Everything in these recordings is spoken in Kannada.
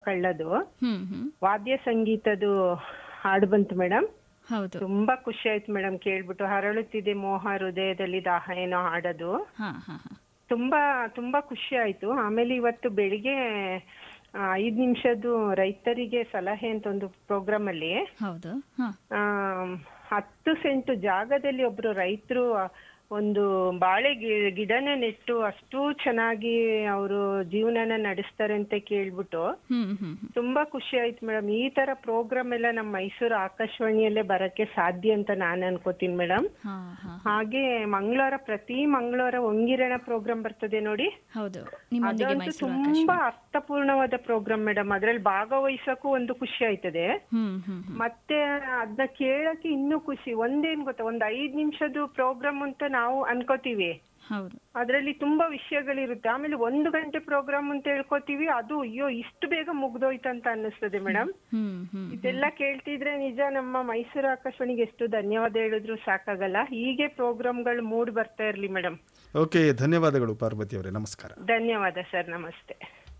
ಕಳ್ಳದು ಹ್ಮ್ ಹ್ಮ್ ವಾದ್ಯ ಸಂಗೀತದು ಹಾಡು ಬಂತು ಮೇಡಮ್ ಹೌದು ತುಂಬಾ ಖುಷಿ ಆಯ್ತು ಮೇಡಮ್ ಕೇಳ್ಬಿಟ್ಟು ಹರಳುತ್ತಿದೆ ಮೋಹ ಹೃದಯದಲ್ಲಿ ದಾಹ ಏನೋ ಹಾಡೋದು ಹಾ ಹಾ ಹಾ ತುಂಬಾ ತುಂಬಾ ಖುಷಿ ಆಯ್ತು ಆಮೇಲೆ ಇವತ್ತು ಬೆಳಿಗ್ಗೆ ಆ, ಐದ್ ನಿಮಿಷದ್ದು ರೈತರಿಗೆ ಸಲಹೆ ಅಂತ ಒಂದು ಪ್ರೋಗ್ರಾಮ್ ಅಲ್ಲಿ ಹೌದು ಹಾ ಆಮ್, ಹತ್ತು ಸೆಂಟು ಜಾಗದಲ್ಲಿ ಒಬ್ರು ರೈತರು ಒಂದು ಬಾಳೆ ಗಿ- ಗಿಡನ ನೆಟ್ಟು ಅಷ್ಟು ಚೆನ್ನಾಗಿ ಅವರು ಜೀವನನ ನಡೆಸ್ತಾರೆ ಅಂತ ಕೇಳ್ಬಿಟ್ಟು ಹ್ಮ್ ಹ್ಮ್ ಹ್ಮ್ ತುಂಬಾ ಖುಷಿ ಆಯ್ತು ಮೇಡಮ್ ಈ ತರ ಪ್ರೋಗ್ರಾಮ್ ಎಲ್ಲ ನಮ್ಮ ಮೈಸೂರು ಆಕಾಶವಾಣಿಯಲ್ಲೇ ಬರಕ್ಕೆ ಸಾಧ್ಯ ಅಂತ ನಾನು ಅನ್ಕೋತೀನಿ ಮೇಡಮ್ ಹಾ ಹಾ ಹಾಗೆ ಮಂಗಳವಾರ ಪ್ರತಿ ಮಂಗಳವಾರ ಒಂಗಿರಣ ಪ್ರೋಗ್ರಾಮ್ ಬರ್ತದೆ ನೋಡಿ ಹೌದು ನಿಮ್ಮೊಂದಿಗೆ ಅದಂತೂ ಮೈಸೂರು ತುಂಬಾ ಆಕಾಶವಾಣಿ ಅರ್ಥಪೂರ್ಣವಾದ ಪ್ರೋಗ್ರಾಮ್ ಮೇಡಮ್ ಅದ್ರಲ್ಲಿ ಭಾಗವಹಿಸಕ್ಕೂ ಒಂದು ಖುಷಿ ಆಯ್ತದೆ ಹ್ಮ್ ಹ್ಮ್ ಹ್ಮ್ ಮತ್ತೆ ಅದನ್ನ ಕೇಳಕ್ಕೆ ಇನ್ನೂ ಖುಷಿ ಒಂದೇನ್ ಗೊತ್ತಾ ಒಂದ್ ಐದ್ ನಿಮಿಷದ್ದು ಪ್ರೋಗ್ರಾಮ್ ಅಂತ ನಾವು ಅನ್ಕೋತೀವಿ ಹೌದು ಅದ್ರಲ್ಲಿ ತುಂಬಾ ವಿಷಯಗಳಿರುತ್ತೆ ಆಮೇಲೆ ಒಂದು ಗಂಟೆ ಪ್ರೋಗ್ರಾಮ್ ಅಂತ ಹೇಳ್ಕೊತೀವಿ ಅದು ಅಯ್ಯೋ ಇಷ್ಟು ಬೇಗ ಮುಗ್ದೋಯ್ತಂತ ಅನ್ನಿಸ್ತದೆ ಮೇಡಮ್ ಹ್ಮ್ ಹ್ಮ್ ಇದೆಲ್ಲ ಕೇಳ್ತಿದ್ರೆ ನಿಜ ನಮ್ಮ ಮೈಸೂರು ಆಕಾಶವಾಣಿಗೆ ಎಷ್ಟು ಧನ್ಯವಾದ ಹೇಳಿದ್ರು ಸಾಕಾಗಲ್ಲ ಹೀಗೆ ಪ್ರೋಗ್ರಾಮ್ಗಳು ಮೂಡ್ ಬರ್ತಾ ಇರ್ಲಿ ಮೇಡಮ್ ಓಕೆ ಧನ್ಯವಾದಗಳು ಪಾರ್ವತಿ ಅವರೇ ನಮಸ್ಕಾರ ಧನ್ಯವಾದ ಸರ್ ನಮಸ್ತೆ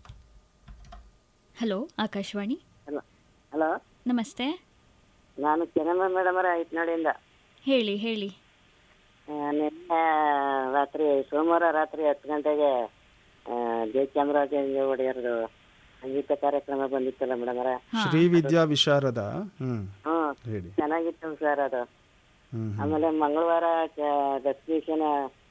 ಹಲೋ ಆಕಾಶವಾಣಿ ಹಲೋ ಹಲೋ ನಮಸ್ತೆ ನಾನು ಚೆನ್ನಮ್ಮ ಮೇಡಮ್ ಅವರ ಐತ್ನಾಡಿಯಿಂದ ಹೇಳಿ ಹೇಳಿ ಆ, ನಿನ್ನೆ ರಾತ್ರಿ ಸೋಮವಾರ ರಾತ್ರಿ ಹತ್ತು ಗಂಟೆಗೆ ಆ, ಜಯಚಾಮರಾಜೇಂದ್ರ ಒಡೆಯರ್ದು ಸಂಗೀತ ಕಾರ್ಯಕ್ರಮ ಬಂದಿತ್ತಲ್ಲ ಮೇಡಮ್ ಅವರ ಶ್ರೀ ವಿದ್ಯಾ ವಿಶಾರದ ಹ್ಮ್ ಹ್ಮ್ ಹೇಳಿ ಚೆನ್ನಾಗಿತ್ತು ಸರ್ ಅದು ಹ್ಮ್ ಹ್ಮ್. ಆಮೇಲೆ ಮಂಗಳವಾರ ದಕ್ಷಿಣ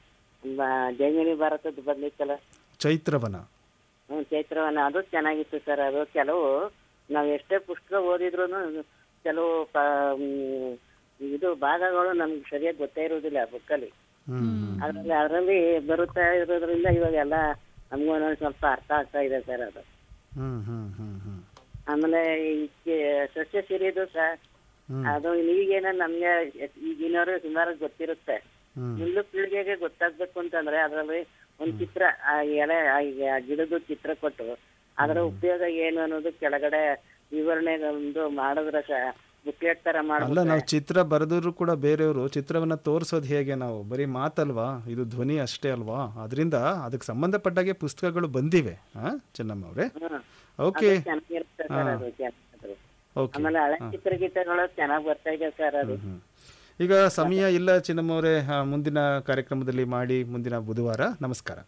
ಜೈಮಿನಿ ಭಾರತದ್ದು ಬಂದಿತ್ತಲ್ಲ ಚೈತ್ರವನ ಹ್ಮ್ ಚೈತ್ರವನ ಅದು ಚೆನ್ನಾಗಿತ್ತು ಸರ್ ಅದು ಕೆಲವು ನಾವು ಎಷ್ಟೇ ಪುಸ್ತಕ ಓದಿದ್ರು ಕೆಲವು ಪ- ಮ್, ಇದು ಭಾಗಗಳು ನಮ್ಗೆ ಸರಿಯಾಗಿ ಗೊತ್ತೇ ಇರುವುದಿಲ್ಲ ಬುಕ್ಕಲ್ಲಿ ಹ್ಮ್ ಹ್ಮ್. ಅದ್ರಲ್ಲಿ ಅದರಲ್ಲಿ ಬರುತ್ತಾ ಇರೋದ್ರಿಂದ ಇವಾಗೆಲ್ಲ ನಮಗೂ ಒಂದೊಂದು ಸ್ವಲ್ಪ ಅರ್ಥ ಆಗ್ತಾ ಇದೆ ಸರ್ ಅದು ಹ್ಮ್ ಹ್ಮ್ ಹ್ಮ್ ಹ್ಮ್ ಆಮೇಲೆ ಈ ಕಿ- ಸಸ್ಯ ಸಿರಿದು ಸರ್ ಹ್ಮ್. ಅದು ಈಗೇನ ನಮ್ಗೆ ಈಗಿನವ್ರು ಸುಮಾರು ಗೊತ್ತಿರುತ್ತೆ ಹ್ಮ್. ಮುಂದೆ ಪೀಳಿಗೆಗೆ ಗೊತ್ತಾಗ್ಬೇಕು ಅಂತಂದ್ರೆ ಅದರಲ್ಲಿ ಒಂದು ಚಿತ್ರ ಆ ಎಲೆ ಆ ಈ- ಆ ಗಿಡದ ಚಿತ್ರ ಕೊಟ್ಟು ಅದರ ಉಪಯೋಗ ಏನು ಅನ್ನೋದು ಕೆಳಗಡೆ ವಿವರಣೆ ಒಂದು ಮಾಡಿದ್ರೆ ಬುಕ್ಲೆಟ್ ತರ ಅಲ್ಲ ಮಾಡ್ಬಿಟ್ರೆ ನಾವು ಚಿತ್ರ ಬರೆದ್ರು ಕೂಡ ಬೇರೆಯವರು ಚಿತ್ರವನ್ನ ತೋರಿಸೋದು ಹೇಗೆ ನಾವು ಬರೀ ಮಾತಲ್ವಾ ಇದು ಧ್ವನಿ ಅಷ್ಟೇ ಅಲ್ವಾ ಅದರಿಂದ ಅದಕ್ಕೆ ಸಂಬಂಧಪಟ್ಟಾಗೆ ಪುಸ್ತಕಗಳು ಬಂದಿವೆ ಹಾ ಚೆನ್ನಮ್ಮ ಅವರೇ ಹ್ಮ್. ಓಕೆ ಅದು ಚೆನ್ನಾಗಿರುತ್ತೆ ಸರ್ ಅದು ಚೆನ್ನಾಗಿರುತ್ತೆ. ಓಕೆ ಆಮೇಲೆ ಹಳೆ ಚಿತ್ರಗೀತೆಗಳು ಚೆನ್ನಾಗಿ ಬರ್ತಾ ಇದೆ ಸರ್ ಅದು ಹ್ಮ್. ಈಗ ಸಮಯ ಇಲ್ಲ ಚಿನ್ನಮ್ಮ ಅವರೇ ಆ, ಮುಂದಿನ ಕಾರ್ಯಕ್ರಮದಲ್ಲಿ ಮಾಡಿ ಮುಂದಿನ ಬುಧವಾರ ನಮಸ್ಕಾರ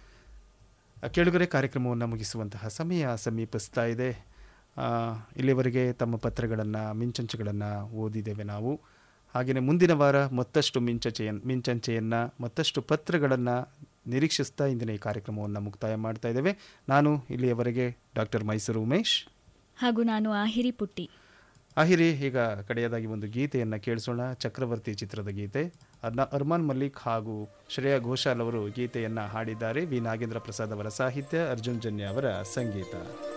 ಆ, ಕೇಳುಗರೆ ಕಾರ್ಯಕ್ರಮವನ್ನು ಮುಗಿಸುವಂತಹ ಸಮಯ ಸಮೀಪಿಸ್ತಾ ಇದೆ ಆ, ಇಲ್ಲಿವರೆಗೆ ತಮ್ಮ ಪತ್ರಗಳನ್ನು ಮಿಂಚಂಚೆಗಳನ್ನು ಓದಿದ್ದೇವೆ ನಾವು ಹಾಗೆಯೇ ಮುಂದಿನ ವಾರ ಮತ್ತಷ್ಟು ಮಿಂಚಂಚೆಯನ್ ಮಿಂಚಂಚೆಯನ್ನು ಮತ್ತಷ್ಟು ಪತ್ರಗಳನ್ನು ನಿರೀಕ್ಷಿಸ್ತಾ ಇಂದಿನ ಈ ಕಾರ್ಯಕ್ರಮವನ್ನು ಮುಕ್ತಾಯ ಮಾಡ್ತಾ ಇದ್ದೇವೆ ನಾನು ಇಲ್ಲಿಯವರೆಗೆ ಡಾಕ್ಟರ್ ಮೈಸೂರು ಉಮೇಶ್ ಹಾಗೂ ನಾನು ಆಹಿರಿ ಪುಟ್ಟಿ ಆಹಿರಿ ಈಗ ಕಡೆಯದಾಗಿ ಒಂದು ಗೀತೆಯನ್ನು ಕೇಳಿಸೋಣ ಚಕ್ರವರ್ತಿ ಚಿತ್ರದ ಗೀತೆ ಅರ್ನ ಅರ್ಮಾನ್ ಮಲ್ಲಿಕ್ ಹಾಗೂ ಶ್ರೇಯಾ ಘೋಷಾಲ್ ಅವರು ಗೀತೆಯನ್ನು ಹಾಡಿದ್ದಾರೆ ವಿ ನಾಗೇಂದ್ರ ಪ್ರಸಾದ್ ಅವರ ಸಾಹಿತ್ಯ ಅರ್ಜುನ್ ಜನ್ಯ ಅವರ ಸಂಗೀತ